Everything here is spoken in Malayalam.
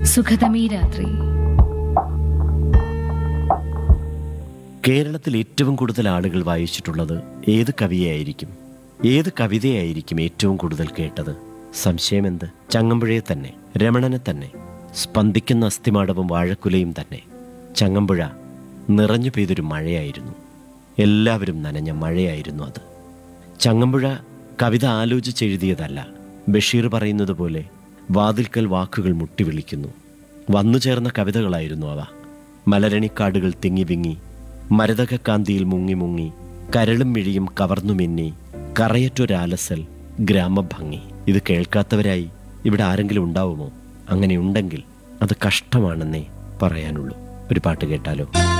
സുഖതമീ രാത്രി കേരളത്തിൽ ഏറ്റവും കൂടുതൽ ആളുകൾ വായിച്ചിട്ടുള്ളത് ഏത് കവിയായിരിക്കും ഏത് കവിതയായിരിക്കും ഏറ്റവും കൂടുതൽ കേട്ടത് സംശയമെന്ത് ചങ്ങമ്പുഴയെ തന്നെ രമണനെ തന്നെ സ്പന്ദിക്കുന്ന അസ്ഥിമാടവും വാഴക്കുലയും തന്നെ ചങ്ങമ്പുഴ നിറഞ്ഞു പെയ്തൊരു മഴയായിരുന്നു എല്ലാവരും നനഞ്ഞ മഴയായിരുന്നു അത് ചങ്ങമ്പുഴ കവിത ആലോചിച്ചെഴുതിയതല്ല ബഷീർ പറയുന്നത് പോലെ വാതിൽക്കൽ വാക്കുകൾ മുട്ടിവിളിക്കുന്നു വന്നു ചേർന്ന കവിതകളായിരുന്നു അവ മലരണിക്കാടുകൾ തിങ്ങി വിങ്ങി മരതകക്കാന്തിയിൽ മുങ്ങി മുങ്ങി കരളും മിഴിയും കവർന്നു മിന്നി കറയറ്റൊരാലസൽ ഗ്രാമഭംഗി ഇത് കേൾക്കാത്തവരായി ഇവിടെ ആരെങ്കിലും ഉണ്ടാവുമോ അങ്ങനെ ഉണ്ടെങ്കിൽ അത് കഷ്ടമാണെന്നേ പറയാനുള്ളൂ ഒരു പാട്ട് കേട്ടാലോ